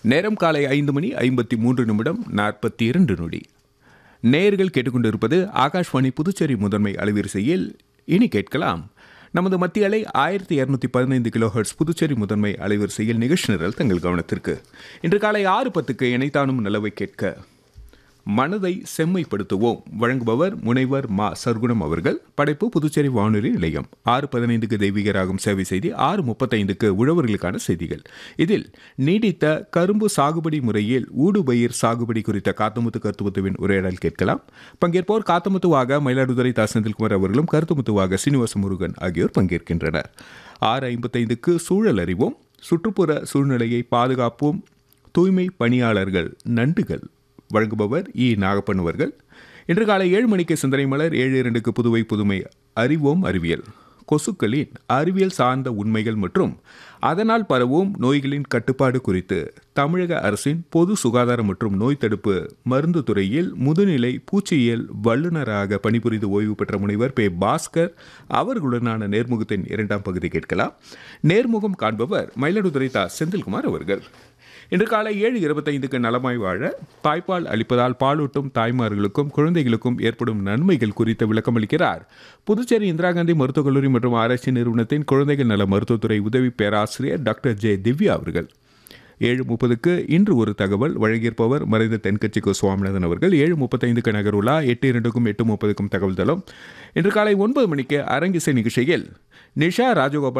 நேரம் காலை ஐந்து மணி ஐம்பத்தி மூன்று நிமிடம் நாற்பத்தி இரண்டு நொடி நேயர்கள் கேட்டுக்கொண்டிருப்பது ஆகாஷ்வாணி புதுச்சேரி முதன்மை அலைவரிசையில் இனி கேட்கலாம் நமது மத்திய அலை ஆயிரத்தி இரநூத்தி பதினைந்து கிலோ ஹெர்ட்ஸ் புதுச்சேரி முதன்மை அலைவரிசையில் நிகழ்ச்சி நிரல் தங்கள் கவனத்திற்கு இன்று காலை ஆறு பத்துக்கு இணைத்தானும் நிலவை கேட்க மனதை செம்மைப்படுத்துவோம் வழங்குபவர் முனைவர் மா சர்க்குணம் அவர்கள் படைப்பு புதுச்சேரி வானொலி நிலையம் ஆறு பதினைந்துக்கு தெய்வீக ராகம் சேவை செய்தி ஆறு முப்பத்தைந்துக்கு உழவர்களுக்கான செய்திகள் இதில் நீடித்த கரும்பு சாகுபடி முறையில் ஊடுபயிர் சாகுபடி குறித்த காத்தமுத்து கருத்துமுத்துவின் உரையாடல் கேட்கலாம் பங்கேற்போர் காத்தமுத்துவாக மயிலாடுதுறை தா செந்தில்குமார் அவர்களும் கருத்துமுத்துவாக சீனிவாச முருகன் ஆகியோர் பங்கேற்கின்றனர் ஆறு ஐம்பத்தைந்துக்கு சூழல் அறிவோம் சுற்றுப்புற சூழ்நிலையை பாதுகாப்போம் தூய்மை பணியாளர்கள் நண்டுகள் வழங்குபவர் இ நாகப்பன் அவர்கள் இன்று காலை ஏழு மணிக்கு சிந்தனை மலர் ஏழு இரண்டுக்கு புதுவை புதுமை அறிவோம் அறிவியல் கொசுக்களின் அறிவியல் சார்ந்த உண்மைகள் மற்றும் அதனால் பரவும் நோய்களின் கட்டுப்பாடு குறித்து தமிழக அரசின் பொது சுகாதாரம் மற்றும் நோய் தடுப்பு மருந்து துறையில் முதுநிலை பூச்சியியல் வல்லுநராக பணிபுரிந்து ஓய்வு பெற்ற முனைவர் பே பாஸ்கர் அவர்களுடனான நேர்முகத்தின் இரண்டாம் பகுதி கேட்கலாம் நேர்முகம் காண்பவர் மயிலாடுதுறை தா செந்தில்குமார் அவர்கள் இன்று காலை ஏழு இருபத்தைந்துக்கு நலமாய் வாழ தாய்ப்பால் அளிப்பதால் பாலூட்டும் தாய்மார்களுக்கும் குழந்தைகளுக்கும் ஏற்படும் நன்மைகள் குறித்து விளக்கமளிக்கிறார் புதுச்சேரி இந்திரா காந்தி மருத்துவக் கல்லூரி மற்றும் ஆராய்ச்சி நிறுவனத்தின் குழந்தைகள் நல மருத்துவத்துறை உதவி பேராசிரியர் டாக்டர் ஜே திவ்யா அவர்கள் ஏழு முப்பதுக்கு இன்று ஒரு தகவல் வழங்கியிருப்பவர் மறைந்த தென்கட்சிக்கு சுவாமிநாதன் அவர்கள் ஏழு முப்பத்தைந்துக்கு நகருலா எட்டு இரண்டுக்கும் எட்டு முப்பதுக்கும் தகவல் தளம் இன்று காலை ஒன்பது மணிக்கு அரங்கிசை நிகழ்ச்சியில் நிஷா ராஜகோபால்